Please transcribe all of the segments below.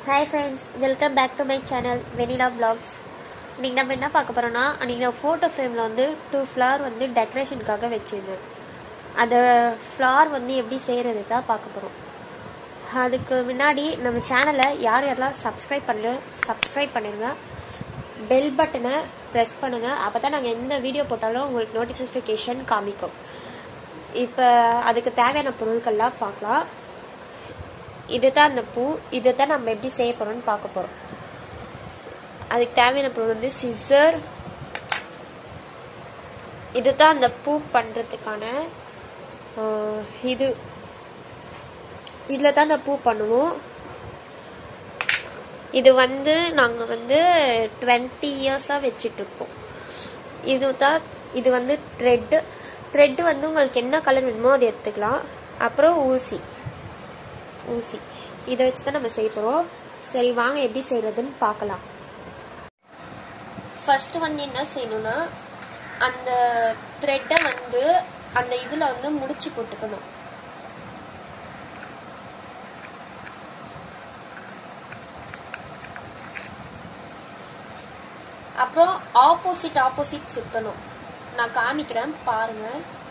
hi friends welcome back to my channel vanilla vlogs இன்னைக்கு நம்ம என்ன பார்க்க போறோம்னா அன்றைக்கி நான் ஃபோட்டோ ஃப்ரேமில் வந்து டூ ஃப்ளவர் வந்து டெக்கரேஷனுக்காக வச்சிருந்தேன் அந்த ஃப்ளவர் வந்து எப்படி செய்கிறது தான் பார்க்க போகிறோம் அதுக்கு முன்னாடி நம்ம சேனலை யார் யாரெல்லாம் சப்ஸ்கிரைப் பண்ணல சப்ஸ்கிரைப் பண்ணிடுங்க பெல் பட்டனை ப்ரெஸ் பண்ணுங்கள் அப்போ தான் நாங்கள் எந்த வீடியோ போட்டாலும் உங்களுக்கு நோட்டிஃபிகேஷன் காமிக்கும் இப்போ அதுக்கு தேவையான பொருட்கள்லாம் பார்க்கலாம் இதுதான் அந்த பூ இதை தான் நம்ம எப்படி செய்ய போறோம்னு பார்க்க போறோம் அதுக்கு தேவையான பொருள் வந்து சிசர் இதுதான் அந்த பூ பண்றதுக்கான ஆஹ், இது இதில் தான் அந்த பூ பண்ணுவோம் இது வந்து நாங்கள் வந்து டுவெண்ட்டி இயர்ஸாக வச்சிட்ருக்கோம் இது தான் இது வந்து த்ரெட்டு த்ரெட்டு வந்து உங்களுக்கு என்ன கலர் வேணுமோ அதை எடுத்துக்கலாம் அப்புறம் ஊசி ஊசி இதை வச்சு தான் நம்ம செய்ய போகிறோம் சரி வாங்க எப்படி செய்கிறதுன்னு பார்க்கலாம் ஃபர்ஸ்ட் வந்து என்ன செய்யணும்னா அந்த த்ரெட்டை வந்து அந்த இதில் வந்து முடிச்சு போட்டுக்கணும் அப்புறம் ஆப்போசிட் ஆப்போசிட் சுத்தணும் நான் காமிக்கிறேன் பாருங்க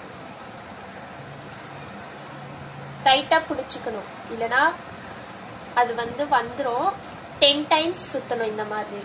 டைட்டா பிடிச்சுக்கணும் இல்லனா அது வந்து வந்துரும் டென் டைம்ஸ் சுத்தணும் இந்த மாதிரி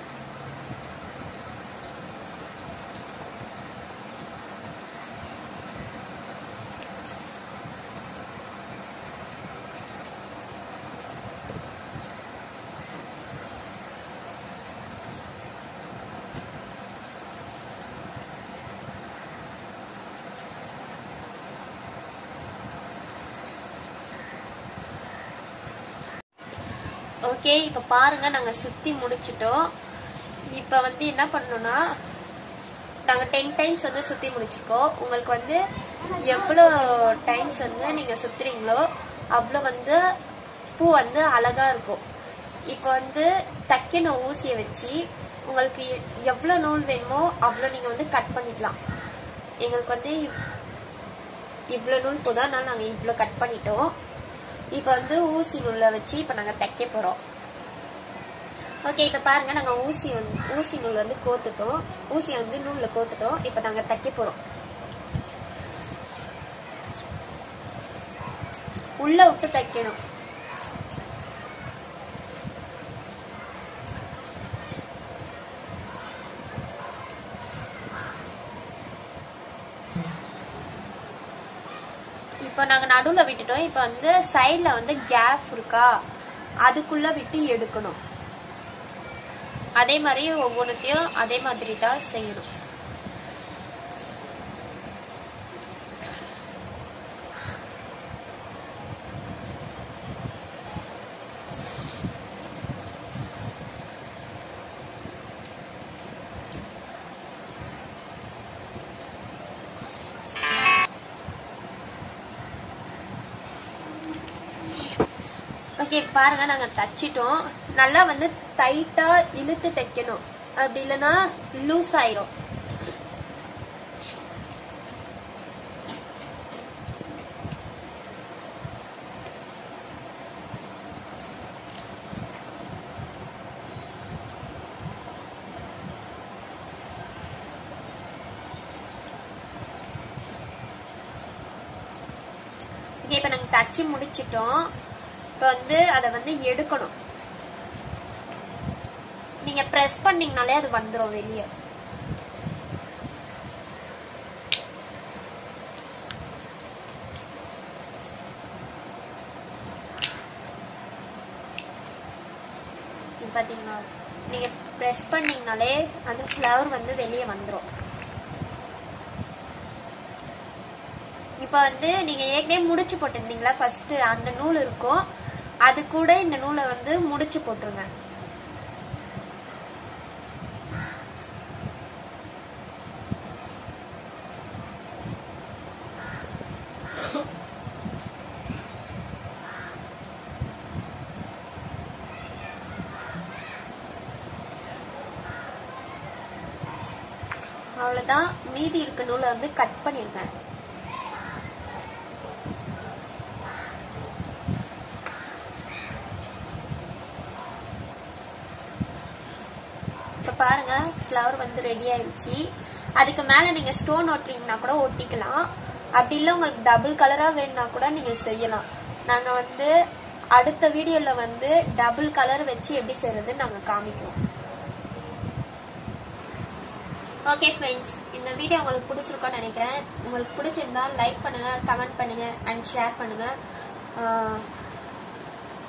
ஓகே இப்போ பாருங்க நாங்கள் சுற்றி முடிச்சிட்டோம் இப்போ வந்து என்ன பண்ணணும்னா நாங்கள் டென் டைம்ஸ் வந்து சுற்றி முடிச்சிருக்கோம் உங்களுக்கு வந்து எவ்வளோ டைம்ஸ் வந்து நீங்கள் சுற்றுறீங்களோ அவ்வளோ வந்து பூ வந்து அழகா இருக்கும் இப்போ வந்து தைக்கின ஊசியை வச்சு உங்களுக்கு எவ்வளோ நூல் வேணுமோ அவ்வளோ நீங்கள் வந்து கட் பண்ணிக்கலாம் எங்களுக்கு வந்து இவ்வளோ நூல் போதும் அதனால நாங்கள் இவ்வளோ கட் பண்ணிட்டோம் இப்போ வந்து ஊசி நூலை வச்சு இப்போ நாங்கள் தைக்க போகிறோம் ஓகே இப்போ பாருங்க நாங்கள் ஊசி வந்து ஊசி நூல் வந்து கோத்துட்டோம் ஊசியை வந்து நூலில் கோத்துட்டோம் இப்போ நாங்கள் தைக்க போகிறோம் உள்ள விட்டு தைக்கணும் இப்போ நாங்கள் நடுவில் விட்டுட்டோம் இப்போ வந்து சைடில் வந்து கேப் இருக்கா அதுக்குள்ள விட்டு எடுக்கணும் அதே மாதிரி ஒவ்வொன்றுத்தையும் அதே மாதிரி தான் செய்யணும் ஓகே பாருங்க நாங்க தச்சிட்டோம் நல்லா வந்து டைட்டா இழுத்து தைக்கணும் அப்படி இல்லைன்னா லூஸ் ஆயிரும் ஓகே இப்போ நாங்கள் தச்சு முடிச்சிட்டோம் இப்போ வந்து அதை வந்து எடுக்கணும் நீங்க பிரஸ் பண்ணீங்கனாலே அது வந்துடும் வெளியே பாத்தீங்களா நீங்க பிரஸ் பண்ணீங்கனாலே அந்த ஃப்ளவர் வந்து வெளியே வந்துடும் இப்போ வந்து நீங்க ஏற்கனவே முடிச்சு போட்டிருந்தீங்களா ஃபர்ஸ்ட் அந்த நூல் இருக்கும் அது கூட இந்த நூலை வந்து முடிச்சு போட்டுருங்க அவ்வளவுதான் மீதி இருக்க நூலை வந்து கட் பண்ணிருக்கேன் பாருங்க ஃப்ளவர் வந்து ரெடி ஆயிடுச்சு அதுக்கு மேலே நீங்கள் ஸ்டோன் ஒட்டுறீங்கன்னா கூட ஒட்டிக்கலாம் அப்படி இல்லை உங்களுக்கு டபுள் கலராக வேணும்னா கூட நீங்கள் செய்யலாம் நாங்கள் வந்து அடுத்த வீடியோவில் வந்து டபுள் கலர் வச்சு எப்படி செய்யறதுன்னு நாங்கள் காமிக்கிறோம் ஓகே ஃப்ரெண்ட்ஸ் இந்த வீடியோ உங்களுக்கு பிடிச்சிருக்கோன்னு நினைக்கிறேன் உங்களுக்கு பிடிச்சிருந்தா லைக் பண்ணுங்க கமெண்ட் பண்ணுங்க அண்ட் ஷேர் பண்ணுங்க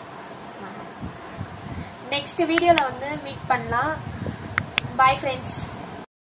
நெக்ஸ்ட் வீடியோவில் வந்து மீட் பண்ணலாம் பாய் ஃப்ரெண்ட்ஸ்